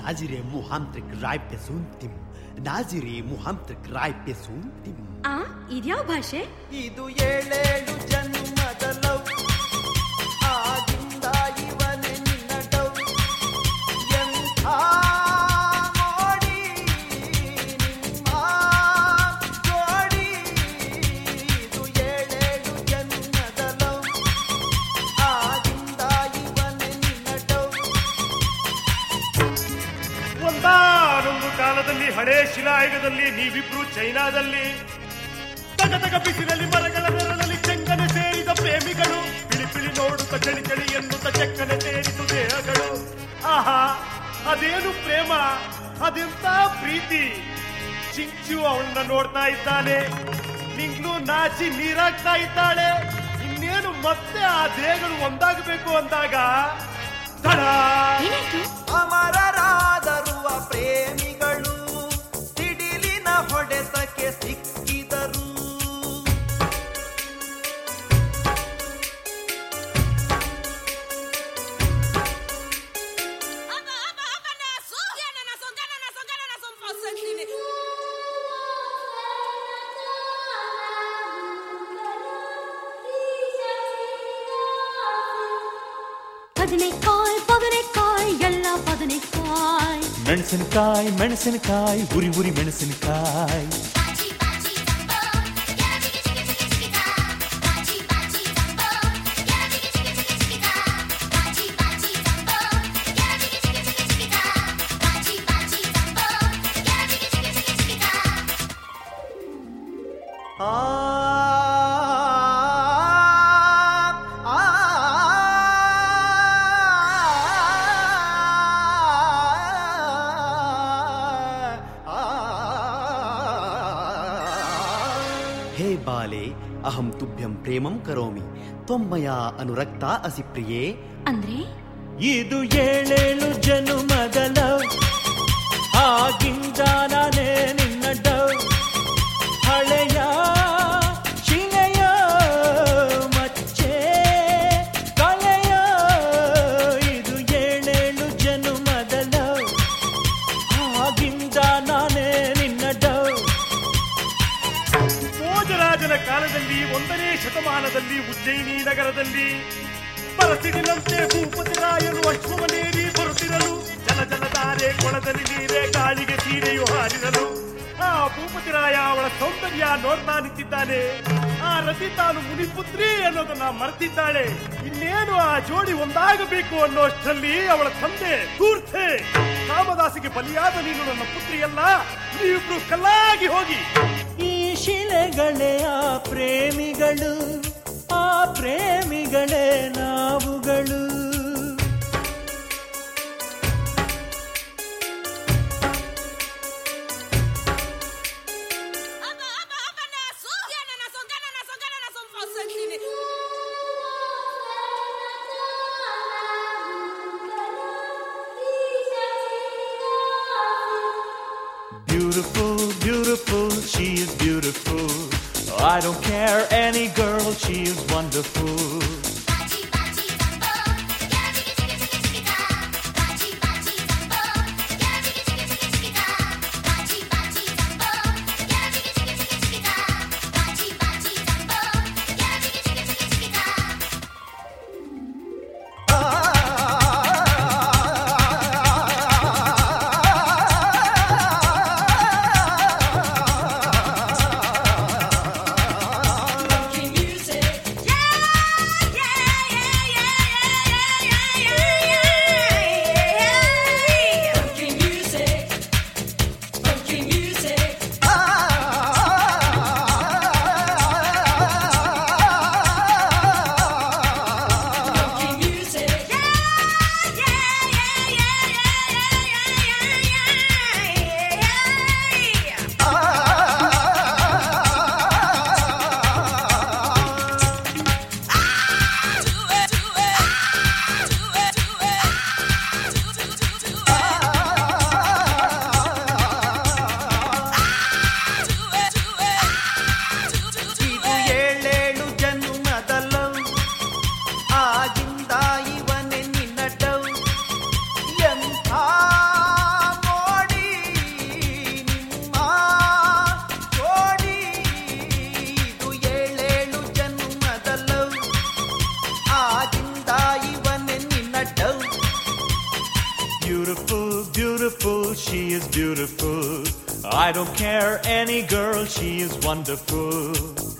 ناظري محمدك راي بسونتم ناظري محمدك راي بسونتم ಆ ಇದ್ಯಾವ ಭಾಷೆ ಇದು ಏಳೇಳು ಜನ್ಮದ ಲವ್ ಆಗಿಂದ ಇವನೇ ನಿನ್ನ ಡವ್ ಎಂಥ ಮೋಡಿ ನಿಮ್ಮ ಜೋಡಿ ಇದು ಏಳೇಳು ಜನ್ಮದ ಲವ್ ಆಗಿಂದ ಇವನೇ ನಿನ್ನ ಡವ್ ಒಂದಾನೊಂದು ಕಾಲದಲ್ಲಿ ಹಳೆ ಶಿಲಾಯುಗದಲ್ಲಿ ನೀವಿಬ್ರು ಚೈನಾದಲ್ಲಿ ತಗ ತಗ ಬಿಸಿಲಲ್ಲಿ ಮರಗಳ ನೆರಳಲ್ಲಿ ಚೆಂಗನೆ ಸೇರಿದ ಪ್ರೇಮಿಗಳು ಪಿಳಿ ಪಿಳಿ ನೋಡುತ್ತ ಚಳಿ ಚಳಿ ಎನ್ನುತ್ತ ಚೆಕ್ಕನೆ ಸೇರಿತು ದೇಹಗಳು ಆಹಾ ಅದೇನು ಪ್ರೇಮ ಅದೆಂತ ಪ್ರೀತಿ ಚಿಂಚು ಅವಳನ್ನ ನೋಡ್ತಾ ಇದ್ದಾನೆ ನಿಂಗ್ಲು ನಾಚಿ ನೀರಾಗ್ತಾ ಇದ್ದಾಳೆ ಇನ್ನೇನು ಮತ್ತೆ ಆ ದೇಹಗಳು ಒಂದಾಗಬೇಕು ಅಂದಾಗ ತಡ ಏನಾಯ್ತು ಅಮರರಾದರುವ ಪ್ರೇಮಿಗಳು ಸಿಡಿಲಿನ ಹೊಡೆತಕ್ಕೆ ಸಿಕ್ಕಿದರು ಬದನೆಕಾಯ್ ಬದನೆಕಾಯ್ ಎಲ್ಲ ಬದನೆಕಾಯ್ ಮೆಣಸಿನಕಾಯಿ ಮೆಣಸಿನಕಾಯಿ ಉರಿ ಉರಿ ಮೆಣಸಿನಕಾಯಿ ಆ ಆ हे बाले अहं तुभ्यं प्रेमं करोमि त्वं मया अनुरक्ता असि प्रिये ಅಂದ್ರೆ ಇದು ಏಳೇಳು ಜನುಮದ ಲವ್ ಆಗಿಂದ ನಾನೇ ನಿನ್ನ ಡವ್ ಹಳೆಯ ಶಿಲೆಯ ಮಚ್ಚೆ ಕಳೆಯ ಇದು ಏಳೇಳು ಜನುಮದ ಲವ್ ಆಗಿಂದ ನಾನೇ ನಿನ್ನ ಡವ್ ಭೋಜರಾಜನ ಕಾಲದಲ್ಲಿ ಒಂದನೇ ಶತಮಾನದಲ್ಲಿ ಉಜ್ಜಯಿನಿ ನಗರದಲ್ಲಿ ಬರಸಿಡಿನಂತೆ ಭೂಪತಿ ರಾಯರು ಅಶ್ವಮನೇರಿ ಬರುತ್ತಿರಲು ಜಲ ಜಲಧಾರೆ ಕೊಳದಲ್ಲಿ ನೀರೇ ಗಾಳಿಗೆ ಸೀರೆಯು ಹಾರಿರಲು ಆ ಭೂಪತಿ ರಾಯ ಅವಳ ಸೌಂದರ್ಯ ನೋಡ್ತಾ ನಿಂತಿದ್ದಾನೆ ಆ ರತಿ ತಾನು ಮುನಿಪುತ್ರಿ ಅನ್ನೋದನ್ನ ಮರೆತಿದ್ದಾಳೆ ಇನ್ನೇನು ಆ ಜೋಡಿ ಒಂದಾಗಬೇಕು ಅನ್ನೋಷ್ಟರಲ್ಲಿ ಅವಳ ತಂದೆ ಕೂರ್ತೆ ಕಾಮದಾಸಿಗೆ ಬಲಿಯಾದ ನೀನು ನನ್ನ ಪುತ್ರಿಯಲ್ಲ ನೀವಿಬ್ರು ಕಲ್ಲಾಗಿ ಹೋಗಿ ಈ ಶಿಲೆಗಳೇ ಆ ಪ್ರೇಮಿಗಳು ಆ ಪ್ರೇಮಿಗಳೇ ನಾವುಗಳು Beautiful, beautiful, she is beautiful. I don't care any girl, she is wonderful. ಆ she is beautiful. I don't care any girl, she is wonderful.